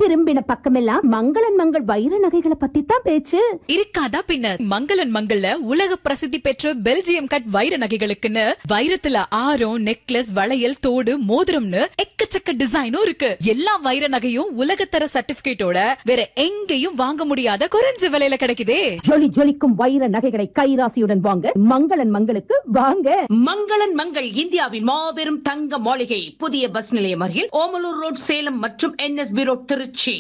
திரும்பின பக்கமெல்லாம் மங்களன் மங்கள் வைர நகைகளை பத்தி தான் பேச்சு இருக்காதா பின்ன மங்களன் மங்கள்ல உலக பிரசித்தி பெற்ற பெல்ஜியம் கட் வைர நகைகளுக்குன்னு வைரத்துல ஆரம் நெக்லஸ் வளையல் தோடு மோதிரம்னு எக்கச்சக்க டிசைனும் இருக்கு எல்லா வைர நகையும் உலகத்தர சர்டிபிகேட்டோட வேற எங்கேயும் வாங்க முடியாத குறைஞ்ச விலையில கிடைக்குதே ஜொலி ஜொலிக்கும் வைர நகைகளை கைராசியுடன் வாங்க மங்களன் மங்களுக்கு வாங்க மங்களன் மங்கள் இந்தியாவின் மாபெரும் தங்க மாளிகை புதிய பஸ் நிலையம் அருகில் ஓமலூர் ரோட் சேலம் மற்றும் என்எஸ்பி ரோட் திருச்சி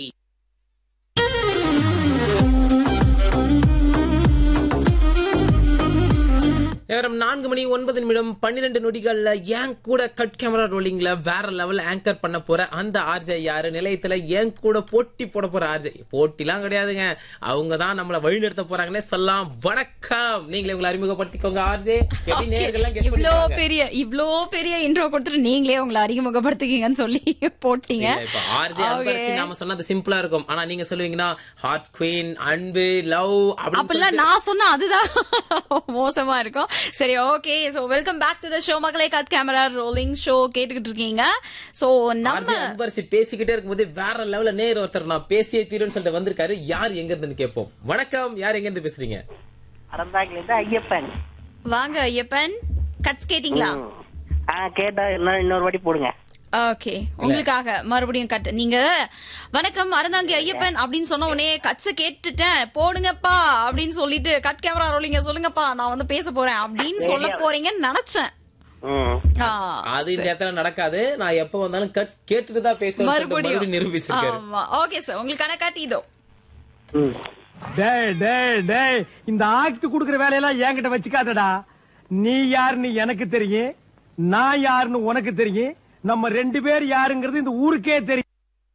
நேரம் நான்கு மணி ஒன்பது நிமிடம் பன்னிரெண்டு நொடிகள்ல ஏன் கூட கட் கேமரா ரோலிங்ல வேற லெவல் ஆங்கர் பண்ண போற அந்த ஆர்ஜே யாரு நிலையத்துல ஏன் கூட போட்டி போட போற ஆர்ஜே போட்டிலாம் கிடையாதுங்க அவங்க தான் நம்மள வழிநடத்த போறாங்கன்னே சொல்லலாம் வணக்கம் நீங்களே உங்களை அறிமுகப்படுத்திக்கோங்க ஆர்ஜே எப்படி நேர்கள்லாம் guess இவ்ளோ பண்ணிருக்காங்க? பெரிய இவ்ளோ பெரிய இன்ட்ரோ கொடுத்துட்டு நீங்களே உங்களை அறிமுகப்படுத்திக்கீங்கன்னு சொல்லி போட்டீங்க இல்ல, இப்ப ஆர்ஜே Okay. அன்பரசி நாம சொன்னது சிம்பிளா இருக்கும் ஆனா நீங்க சொல்லுவீங்கன்னா ஹார்ட் குவீன் அன்பு லவ் அப்படிலாம் நான் சொன்னா அதுதான் மோசமா இருக்கும் சரி okay so welcome back to the show மகளே கட் கேமரா ரோலிங் ஷோ கேட்டுக்கிட்டு இருக்கீங்க சோ நம்ம ஆர்ஜே அன்பரசி பேசிக்கிட்டே இருக்கும்போது வேற லெவல்ல நேர் ஒருத்தர் நான் பேசியே தீருன்னு சொல்லிட்டு வந்திருக்காரு யார் எங்க இருந்துன்னு கேட்போம் வணக்கம் யார் எங்க இருந்து பேசுறீங்க அறந்தாக்கில இருந்து ஐயப்பன் வாங்க ஐயப்பன் கட்ஸ் கேட்டீங்களா ஆ கேட்டா இன்னும் இன்னொரு வாட்டி போடுங்க ஓகே உங்களுக்காக மறுபடியும் கட் நீங்க வணக்கம் அறந்தாங்கி ஐயப்பன் அப்படின்னு சொன்ன உடனே கட்ஸ் கேட்டுட்டேன் போடுங்கப்பா அப்படின்னு சொல்லிட்டு கட் கேமரா ரோலிங்க சொல்லுங்கப்பா நான் வந்து பேச போறேன் அப்படின்னு சொல்ல போறீங்கன்னு நினைச்சேன் ம் ஆ, அது இந்த இடத்துல நடக்காது நான் எப்ப வந்தாலும் கட்ஸ் கேட்டுட்டு தான் பேசுவேன் மறுபடியும் மறுபடியும் நிரூபிச்சிருக்காரு ஆமா ஓகே சார் உங்களுக்கான கட் இதோ ம் டேய் டேய் டேய் இந்த ஆக்ட் குடுக்குற வேலையெல்லாம் என்கிட்ட வச்சுக்காதடா நீ யாருன்னு எனக்கு தெரியும் நான் யாருன்னு உனக்கு தெரியும் நம்ம ரெண்டு பேர் யாருங்கிறது இந்த ஊருக்கே தெரியும்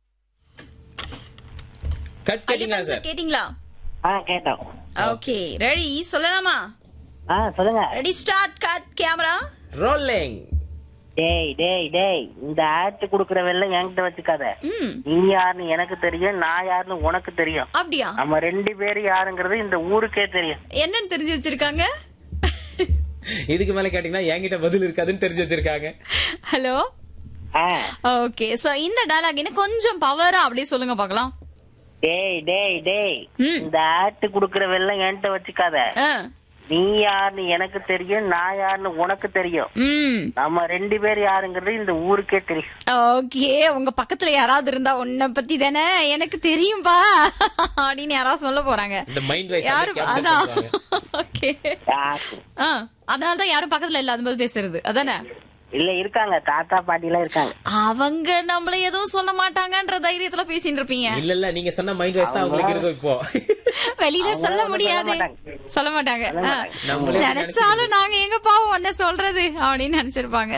கட் கேட்டீங்களா ஐயப்பன் சார் சார் கேட்டீங்களா ஆ கேட்டோம் ஓகே ரெடி சொல்லலாமா ஆ சொல்லுங்க ready start cut camera rolling டேய் டேய் டேய் இந்த ஆக்ட் குடுக்குற வேலை என்கிட்ட வச்சுக்காத ம் நீ யாருன்னு எனக்கு தெரியும் நான் யாருன்னு உனக்கு தெரியும் அப்படியா நம்ம ரெண்டு பேர் யாருங்கிறது இந்த ஊருக்கே தெரியும் என்னன்னு தெரிஞ்சு வச்சிருக்காங்க இதுக்கு மேல கேட்டீங்கன்னா என்கிட்ட பதில் இருக்காதுன்னு தெரிஞ்சு வச்சிருக்காங்க ஹலோ ஆ ஓகே சோ இந்த டயலாக் இன்னும் கொஞ்சம் பவரா அப்படியே சொல்லுங்க பார்க்கலாம் டேய் டேய் டேய் ம். இந்த ஆக்ட் குடுக்குற வேலை என்கிட்ட வச்சுக்காத ஆ. நீ யாருன்னு எனக்கு தெரியும் நான் யாருன்னு உனக்கு தெரியும் ம் நம்ம ரெண்டு பேர் யாருங்கிறது இந்த ஊருக்கே தெரியும் ஓகே உங்க பக்கத்துல யாராவது இருந்தா உன்னை பத்தி தானே எனக்கு தெரியும்பா அப்படின்னு யாராவது சொல்ல போறாங்க இந்த மைண்ட் வைஸ் யாரு அதான் ஓகே யாருக்கு? அதனாலதான் யாரும் பக்கத்துல இல்லாத போது பேசுறது அதானே இல்ல இருக்காங்க தாத்தா பாட்டி எல்லாம் இருக்காங்க அவங்க நம்மள எதுவும் சொல்ல மாட்டாங்கன்ற தைரியத்துல பேசிட்டு இருப்பீங்க இல்ல இல்ல நீங்க சொன்ன மைண்ட் வைஸ் தான் உங்களுக்கு இருக்கும் இப்போ வெளியில அவங்க சொல்ல வந்து முடியாது சொல்ல சொல்ல மாட்டாங்க ஆ. நம்மளே நினைச்சாலும் நாங்க எங்க பாவம் ஒன்ன சொல்றது அப்படின்னு நினைச்சிருப்பாங்க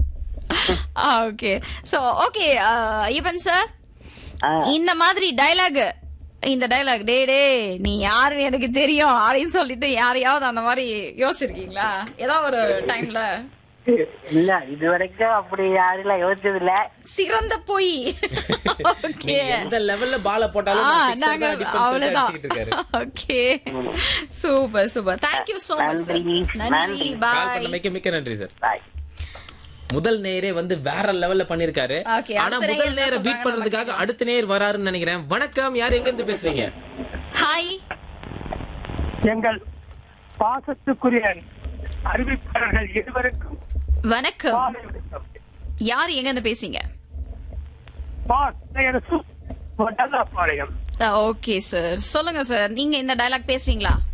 okay so okay Ayyappan sir ஆ. இந்த மாதிரி டயலாக் இந்த டயலாக் டே டே நீ யாருன்னு எனக்கு தெரியும் அப்படின்னு சொல்லிட்டு யாரையாவது அந்த மாதிரி யோசிச்சிருக்கீங்களா ஏதாவது ஒரு டைம்ல இல்ல இது வரைக்கும் அப்படி யாரெல்லாம் யோசிச்சது இல்ல சிறந்த போய் ஓகே நீங்க எந்த லெவல்ல பால போட்டாலும் ஆ, நான் sixer நாங்க தான் அடிப்பேன்னு சொல்லிட்டு அவ்வளவுதான் அடிச்சுக்கிட்டு இருக்காரு okay super super thank you so much நன்றி, நன்றி நன்றி. கால் பாய் பண்ணமைக்கு மிக்க நன்றி சார் பாய் முதல் நேரே வந்து வேற லெவல்ல பண்ணிருக்காரு Okay, ஆனா அடுத்த முதல் நேயர் நேர என்ன பீட் சொல்றாங்க பண்றதுக்காக அடுத்த நேர் வராருன்னு நினைக்கிறேன் வணக்கம் யார் எங்க இருந்து பேசுறீங்க ஹாய் எங்கள் பாசத்துக்குரிய அறிவிப்பாளர்கள் இருவருக்கும் வணக்கம் யார் எங்க இருந்து பேசுறீங்க பாளையம் ஓகே சார் சொல்லுங்க சார் நீங்க இந்த டயலாக் பேசுறீங்களா